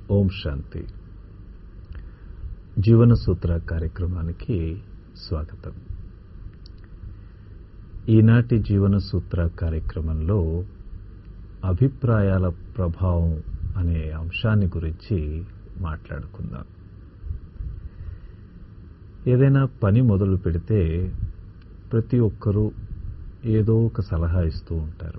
ఓం శాంతి జీవన సూత్ర కార్యక్రమానికి స్వాగతం ఈనాటి జీవన సూత్ర కార్యక్రమంలో అభిప్రాయాల ప్రభావం అనే అంశాన్ని గురించి మాట్లాడుకుందాం ఏదైనా పని మొదలు పెడితే ప్రతి ఒక్కరూ ఏదో ఒక సలహా ఇస్తూ ఉంటారు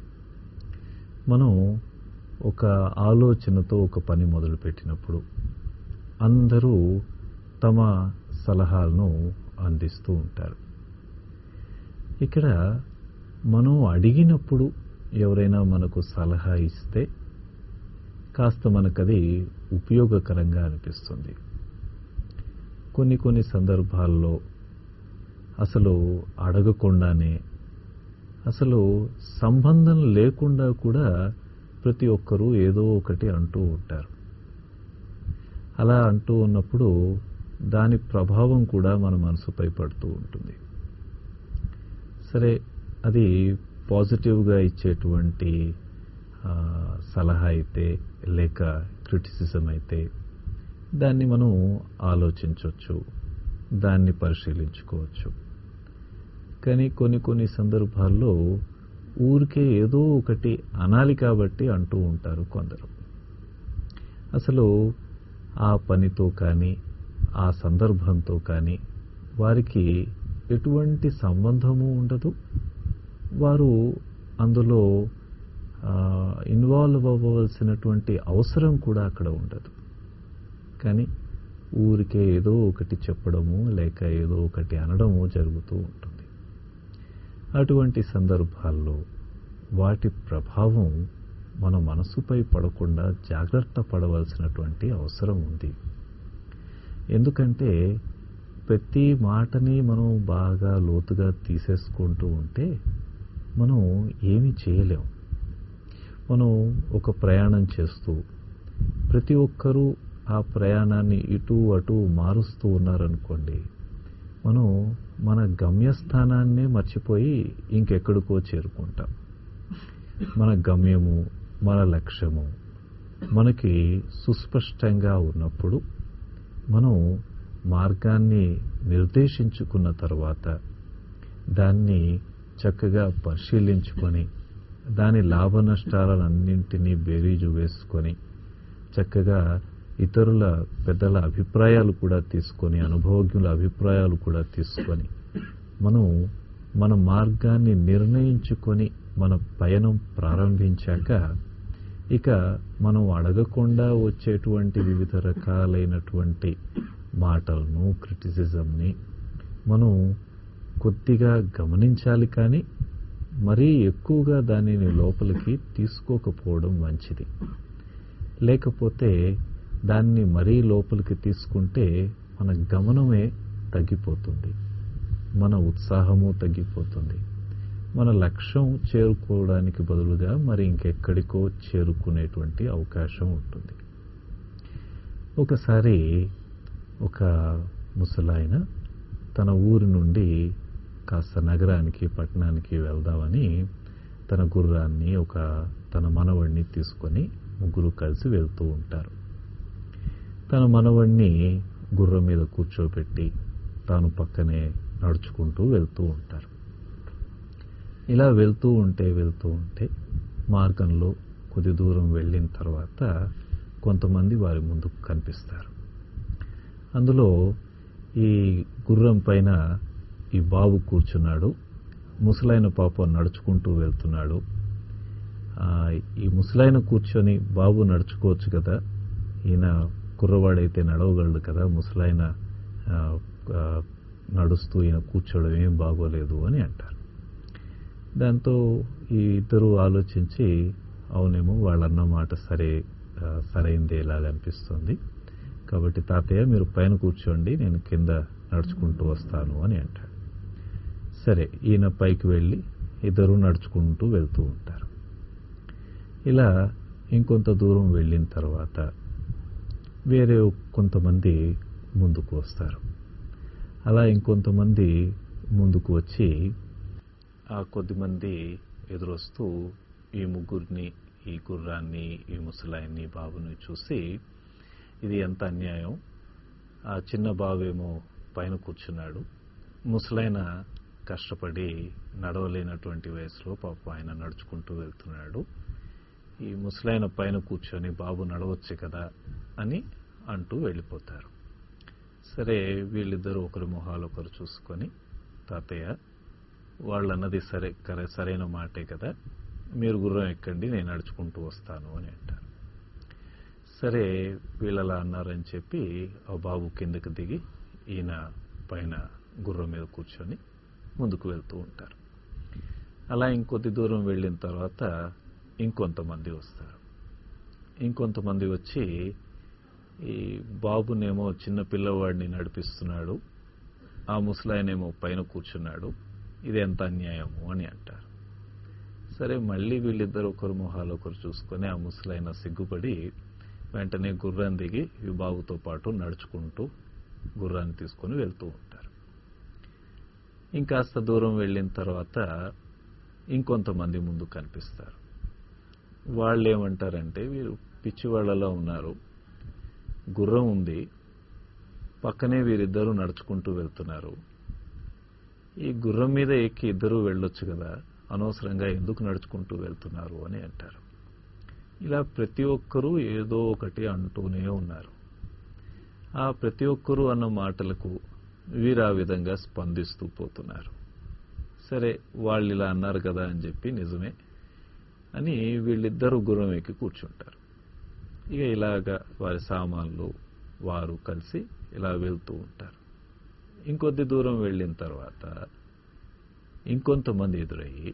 మనం ఒక ఆలోచనతో ఒక పని మొదలుపెట్టినప్పుడు అందరూ తమ సలహాలను అందిస్తూ ఉంటారు ఇక్కడ మనం అడిగినప్పుడు ఎవరైనా మనకు సలహా ఇస్తే కాస్త మనకది ఉపయోగకరంగా అనిపిస్తుంది కొన్ని కొన్ని సందర్భాల్లో అసలు అడగకుండానే అసలు సంబంధం లేకుండా కూడా ప్రతి ఒక్కరూ ఏదో ఒకటి అంటూ ఉంటారు అలా అంటూ ఉన్నప్పుడు దాని ప్రభావం కూడా మన మనసుపై పడుతూ ఉంటుంది సరే అది పాజిటివ్గా ఇచ్చేటువంటి సలహా అయితే లేక క్రిటిసిజం అయితే దాన్ని మనం ఆలోచించవచ్చు దాన్ని పరిశీలించుకోవచ్చు కానీ కొన్ని కొన్ని సందర్భాల్లో ఊరికే ఏదో ఒకటి అనాలి కాబట్టి అంటూ ఉంటారు కొందరు అసలు ఆ పనితో కానీ ఆ సందర్భంతో కానీ వారికి ఎటువంటి సంబంధము ఉండదు వారు అందులో ఇన్వాల్వ్ అవ్వవలసినటువంటి అవసరం కూడా అక్కడ ఉండదు కానీ ఊరికే ఏదో ఒకటి చెప్పడము లేక ఏదో ఒకటి అనడము జరుగుతూ ఉంటుంది అటువంటి సందర్భాల్లో వాటి ప్రభావం మన మనసుపై పడకుండా జాగ్రత్త పడవలసినటువంటి అవసరం ఉంది ఎందుకంటే ప్రతి మాటని మనం బాగా లోతుగా తీసేసుకుంటూ ఉంటే మనం ఏమీ చేయలేం మనం ఒక ప్రయాణం చేస్తూ ప్రతి ఒక్కరూ ఆ ప్రయాణాన్ని ఇటు అటు మారుస్తూ ఉన్నారనుకోండి మనం మన గమ్యస్థానాన్నే మర్చిపోయి ఇంకెక్కడికో చేరుకుంటాం మన గమ్యము మన లక్ష్యము మనకి సుస్పష్టంగా ఉన్నప్పుడు మనం మార్గాన్ని నిర్దేశించుకున్న తర్వాత దాన్ని చక్కగా పరిశీలించుకొని దాని లాభ నష్టాలన్నింటినీ బేరీజు వేసుకొని చక్కగా ఇతరుల పెద్దల అభిప్రాయాలు కూడా తీసుకొని అనుభవజ్ఞుల అభిప్రాయాలు కూడా తీసుకొని మనం మన మార్గాన్ని నిర్ణయించుకొని మన పయనం ప్రారంభించాక ఇక మనం అడగకుండా వచ్చేటువంటి వివిధ రకాలైనటువంటి మాటలను క్రిటిసిజంని మనం కొద్దిగా గమనించాలి కానీ మరీ ఎక్కువగా దానిని లోపలికి తీసుకోకపోవడం మంచిది లేకపోతే దాన్ని మరీ లోపలికి తీసుకుంటే మన గమనమే తగ్గిపోతుంది మన ఉత్సాహము తగ్గిపోతుంది మన లక్ష్యం చేరుకోవడానికి బదులుగా మరి ఇంకెక్కడికో చేరుకునేటువంటి అవకాశం ఉంటుంది ఒకసారి ఒక ముసలాయన తన ఊరి నుండి కాస్త నగరానికి పట్టణానికి వెళ్దామని తన గుర్రాన్ని ఒక తన మనవడిని తీసుకొని ముగ్గురు కలిసి వెళ్తూ ఉంటారు తన మనవడిని గుర్రం మీద కూర్చోబెట్టి తాను పక్కనే నడుచుకుంటూ వెళ్తూ ఉంటారు ఇలా వెళ్తూ ఉంటే వెళ్తూ ఉంటే మార్గంలో కొద్ది దూరం వెళ్ళిన తర్వాత కొంతమంది వారి ముందుకు కనిపిస్తారు అందులో ఈ గుర్రం పైన ఈ బాబు కూర్చున్నాడు ముసలైన పాప నడుచుకుంటూ వెళ్తున్నాడు ఈ ముసలైన కూర్చొని బాబు నడుచుకోవచ్చు కదా ఈయన కుర్రవాడైతే నడవగలడు కదా ముసలైన నడుస్తూ ఈయన కూర్చోవడం ఏం బాగోలేదు అని అంటారు దాంతో ఈ ఇద్దరు ఆలోచించి అవునేమో వాళ్ళన్న మాట సరే సరైందే ఇలాగా అనిపిస్తుంది కాబట్టి తాతయ్య మీరు పైన కూర్చోండి నేను కింద నడుచుకుంటూ వస్తాను అని అంటాడు సరే ఈయన పైకి వెళ్ళి ఇద్దరు నడుచుకుంటూ వెళ్తూ ఉంటారు ఇలా ఇంకొంత దూరం వెళ్ళిన తర్వాత వేరే కొంతమంది ముందుకు వస్తారు అలా ఇంకొంతమంది ముందుకు వచ్చి ఆ కొద్దిమంది ఎదురొస్తూ ఈ ముగ్గురిని ఈ గుర్రాన్ని ఈ ముసలాయన్ని బాబుని చూసి ఇది ఎంత అన్యాయం ఆ చిన్న బాబేమో పైన కూర్చున్నాడు ముసలైన కష్టపడి నడవలేనటువంటి వయసులో పాపం ఆయన నడుచుకుంటూ వెళ్తున్నాడు ఈ ముసలైన పైన కూర్చొని బాబు నడవచ్చు కదా అని అంటూ వెళ్ళిపోతారు సరే వీళ్ళిద్దరూ ఒకరి మొహాలు ఒకరు చూసుకొని తాతయ్య వాళ్ళు అన్నది సరే కరే సరైన మాటే కదా మీరు గుర్రం ఎక్కండి నేను నడుచుకుంటూ వస్తాను అని అంటారు సరే వీళ్ళలా అన్నారని చెప్పి ఆ బాబు కిందకి దిగి ఈయన పైన గుర్రం మీద కూర్చొని ముందుకు వెళ్తూ ఉంటారు అలా ఇంకొద్ది దూరం వెళ్ళిన తర్వాత ఇంకొంతమంది వస్తారు ఇంకొంతమంది వచ్చి ఈ బాబునేమో చిన్న పిల్లవాడిని నడిపిస్తున్నాడు ఆ ముసలాయనేమో పైన కూర్చున్నాడు ఇది ఎంత అన్యాయము అని అంటారు సరే మళ్ళీ వీళ్ళిద్దరు ఒకరు మొహాలు ఒకరు చూసుకొని ఆ ముసలైన సిగ్గుపడి వెంటనే గుర్రం దిగి ఈ బాబుతో పాటు నడుచుకుంటూ గుర్రాన్ని తీసుకొని వెళ్తూ ఉంటారు ఇంకాస్త దూరం వెళ్ళిన తర్వాత ఇంకొంతమంది ముందు కనిపిస్తారు వాళ్ళు ఏమంటారంటే వీరు పిచ్చివాళ్లలో ఉన్నారు గుర్రం ఉంది పక్కనే వీరిద్దరూ నడుచుకుంటూ వెళ్తున్నారు ఈ గుర్రం మీద ఎక్కి ఇద్దరూ వెళ్ళొచ్చు కదా అనవసరంగా ఎందుకు నడుచుకుంటూ వెళ్తున్నారు అని అంటారు ఇలా ప్రతి ఒక్కరూ ఏదో ఒకటి అంటూనే ఉన్నారు ఆ ప్రతి ఒక్కరూ అన్న మాటలకు వీరు ఆ విధంగా స్పందిస్తూ పోతున్నారు సరే వాళ్ళు ఇలా అన్నారు కదా అని చెప్పి నిజమే అని వీళ్ళిద్దరూ గుర్రం ఎక్కి కూర్చుంటారు ఇక ఇలాగా వారి సామాన్లు వారు కలిసి ఇలా వెళ్తూ ఉంటారు ఇంకొద్ది దూరం వెళ్ళిన తర్వాత ఇంకొంతమంది ఎదురయ్యి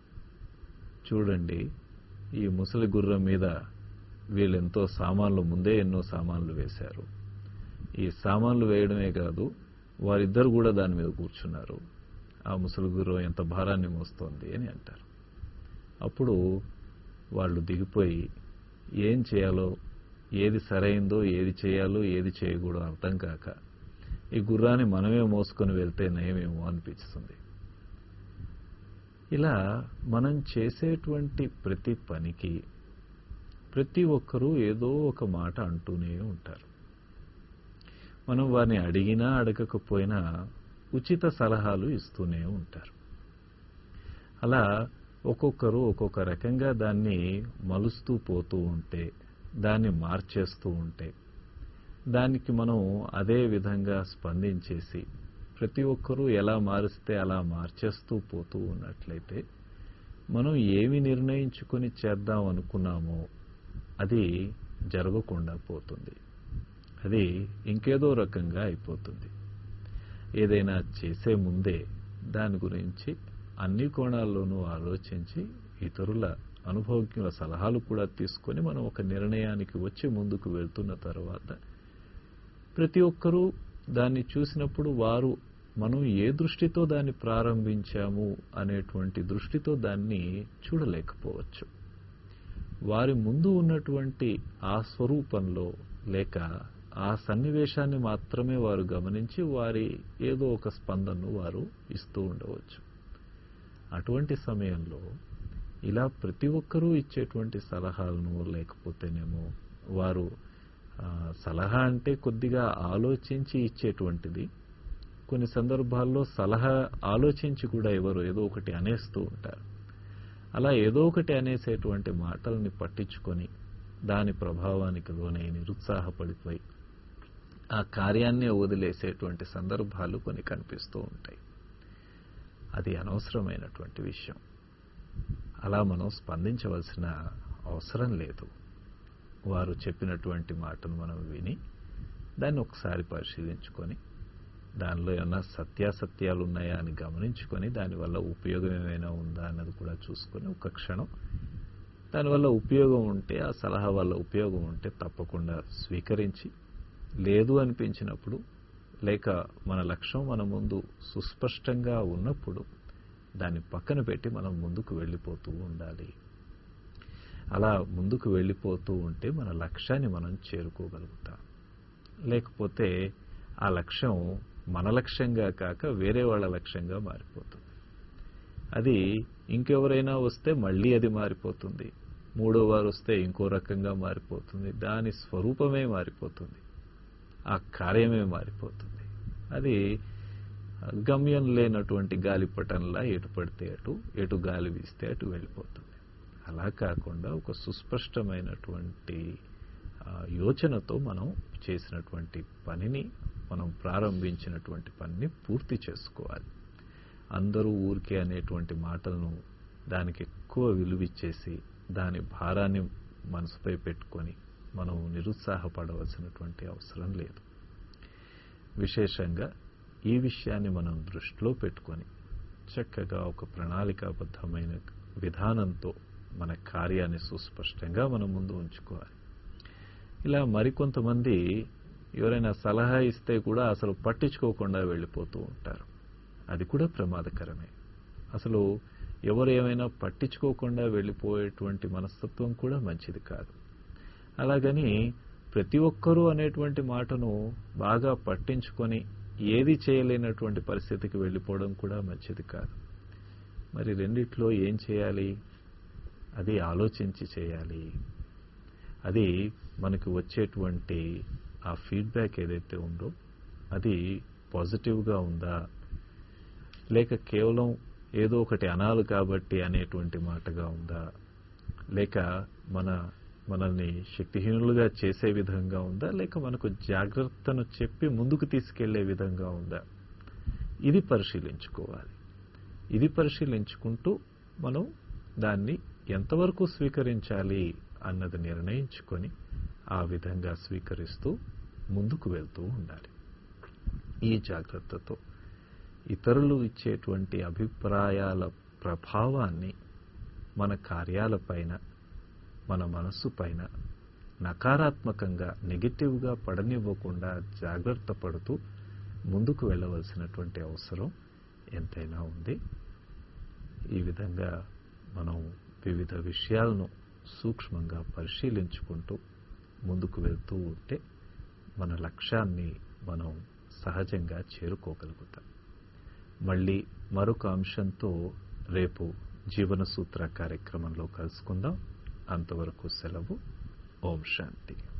చూడండి ఈ ముసలి గుర్రం మీద వీళ్ళెంతో సామాన్లు ముందే ఎన్నో సామాన్లు వేశారు ఈ సామాన్లు వేయడమే కాదు వారిద్దరు కూడా దాని మీద కూర్చున్నారు ఆ ముసలి గుర్రం ఎంత భారాన్ని మోస్తోంది అని అంటారు అప్పుడు వాళ్ళు దిగిపోయి ఏం చేయాలో ఏది సరైందో ఏది చేయాలో ఏది చేయకూడదో అర్థం కాక ఈ గుర్రాన్ని మనమే మోసుకొని వెళ్తే నయమేమో అనిపిస్తుంది ఇలా మనం చేసేటువంటి ప్రతి పనికి ప్రతి ఒక్కరూ ఏదో ఒక మాట అంటూనే ఉంటారు మనం వారిని అడిగినా అడగకపోయినా ఉచిత సలహాలు ఇస్తూనే ఉంటారు అలా ఒక్కొక్కరు ఒక్కొక్క రకంగా దాన్ని మలుస్తూ పోతూ ఉంటే దాన్ని మార్చేస్తూ ఉంటే దానికి మనం అదే విధంగా స్పందించేసి ప్రతి ఒక్కరూ ఎలా మారిస్తే అలా మార్చేస్తూ పోతూ ఉన్నట్లయితే మనం ఏమి నిర్ణయించుకొని చేద్దాం అనుకున్నామో అది జరగకుండా పోతుంది అది ఇంకేదో రకంగా అయిపోతుంది ఏదైనా చేసే ముందే దాని గురించి అన్ని కోణాల్లోనూ ఆలోచించి ఇతరుల అనుభవజ్ఞుల సలహాలు కూడా తీసుకొని మనం ఒక నిర్ణయానికి వచ్చి ముందుకు వెళ్తున్న తర్వాత ప్రతి ఒక్కరూ దాన్ని చూసినప్పుడు వారు మనం ఏ దృష్టితో దాన్ని ప్రారంభించాము అనేటువంటి దృష్టితో దాన్ని చూడలేకపోవచ్చు వారి ముందు ఉన్నటువంటి ఆ స్వరూపంలో లేక ఆ సన్నివేశాన్ని మాత్రమే వారు గమనించి వారి ఏదో ఒక స్పందనను వారు ఇస్తూ ఉండవచ్చు అటువంటి సమయంలో ఇలా ప్రతి ఒక్కరూ ఇచ్చేటువంటి సలహాలను లేకపోతేనేమో వారు ఆ, సలహా అంటే కొద్దిగా ఆలోచించి ఇచ్చేటువంటిది కొన్ని సందర్భాల్లో సలహా ఆలోచించి కూడా ఎవరు ఏదో ఒకటి అనేస్తూ ఉంటారు అలా ఏదో ఒకటి అనేసేటువంటి మాటల్ని పట్టించుకొని దాని ప్రభావానికి లోనై నిరుత్సాహపడిపోయి ఆ కార్యాన్నే వదిలేసేటువంటి సందర్భాలు కొన్ని కనిపిస్తూ ఉంటాయి అది అనవసరమైనటువంటి విషయం అలా మనం స్పందించవలసిన అవసరం లేదు వారు చెప్పినటువంటి మాటను మనం విని దాన్ని ఒకసారి పరిశీలించుకొని దానిలో ఏమైనా సత్యాసత్యాలు ఉన్నాయా అని గమనించుకొని దానివల్ల ఉపయోగం ఏమైనా ఉందా అన్నది కూడా చూసుకొని ఒక క్షణం దానివల్ల ఉపయోగం ఉంటే ఆ సలహా వల్ల ఉపయోగం ఉంటే తప్పకుండా స్వీకరించి లేదు అనిపించినప్పుడు లేక మన లక్ష్యం మన ముందు సుస్పష్టంగా ఉన్నప్పుడు దాన్ని పక్కన పెట్టి మనం ముందుకు వెళ్ళిపోతూ ఉండాలి అలా ముందుకు వెళ్ళిపోతూ ఉంటే మన లక్ష్యాన్ని మనం చేరుకోగలుగుతాం లేకపోతే ఆ లక్ష్యం మన లక్ష్యంగా కాక వేరే వాళ్ళ లక్ష్యంగా మారిపోతుంది అది ఇంకెవరైనా వస్తే మళ్ళీ అది మారిపోతుంది మూడో వారు వస్తే ఇంకో రకంగా మారిపోతుంది దాని స్వరూపమే మారిపోతుంది ఆ కార్యమే మారిపోతుంది అది గమ్యం లేనటువంటి గాలిపటంలా ఎటు పడితే అటు ఎటు గాలి వీస్తే అటు వెళ్ళిపోతుంది అలా కాకుండా ఒక సుస్పష్టమైనటువంటి ఆ, యోచనతో మనం చేసినటువంటి పనిని మనం ప్రారంభించినటువంటి పనిని పూర్తి చేసుకోవాలి అందరూ ఊరికే అనేటువంటి మాటలను దానికి ఎక్కువ విలువిచ్చేసి దాని భారాన్ని మనసుపై పెట్టుకొని మనం నిరుత్సాహపడవలసినటువంటి అవసరం లేదు విశేషంగా ఈ విషయాన్ని మనం దృష్టిలో పెట్టుకొని చక్కగా ఒక ప్రణాళికాబద్ధమైన విధానంతో మన కార్యాన్ని సుస్పష్టంగా మనం ముందు ఉంచుకోవాలి ఇలా మరికొంతమంది ఎవరైనా సలహా ఇస్తే కూడా అసలు పట్టించుకోకుండా వెళ్ళిపోతూ ఉంటారు అది కూడా ప్రమాదకరమే అసలు ఎవరు ఏమైనా పట్టించుకోకుండా వెళ్ళిపోయేటువంటి మనస్తత్వం కూడా మంచిది కాదు అలాగని ప్రతి ఒక్కరూ అనేటువంటి మాటను బాగా పట్టించుకొని ఏది చేయలేనటువంటి పరిస్థితికి వెళ్ళిపోవడం కూడా మంచిది కాదు మరి రెండిట్లో ఏం చేయాలి అది ఆలోచించి చేయాలి అది మనకు వచ్చేటువంటి ఆ ఫీడ్బ్యాక్ ఏదైతే ఉందో అది పాజిటివ్గా ఉందా లేక కేవలం ఏదో ఒకటి అనాలి కాబట్టి అనేటువంటి మాటగా ఉందా లేక మన మనల్ని శక్తిహీనులుగా చేసే విధంగా ఉందా లేక మనకు జాగ్రత్తను చెప్పి ముందుకు తీసుకెళ్లే విధంగా ఉందా ఇది పరిశీలించుకోవాలి ఇది పరిశీలించుకుంటూ మనం దాన్ని ఎంతవరకు స్వీకరించాలి అన్నది నిర్ణయించుకొని ఆ విధంగా స్వీకరిస్తూ ముందుకు వెళ్తూ ఉండాలి ఈ జాగ్రత్తతో ఇతరులు ఇచ్చేటువంటి అభిప్రాయాల ప్రభావాన్ని మన కార్యాలపైన మన మనస్సు పైన నకారాత్మకంగా నెగిటివ్గా పడనివ్వకుండా జాగ్రత్త పడుతూ ముందుకు వెళ్ళవలసినటువంటి అవసరం ఎంతైనా ఉంది ఈ విధంగా మనం వివిధ విషయాలను సూక్ష్మంగా పరిశీలించుకుంటూ ముందుకు వెళ్తూ ఉంటే మన లక్ష్యాన్ని మనం సహజంగా చేరుకోగలుగుతాం మళ్ళీ మరొక అంశంతో రేపు జీవన సూత్ర కార్యక్రమంలో కలుసుకుందాం అంతవరకు సెలవు ఓం శాంతి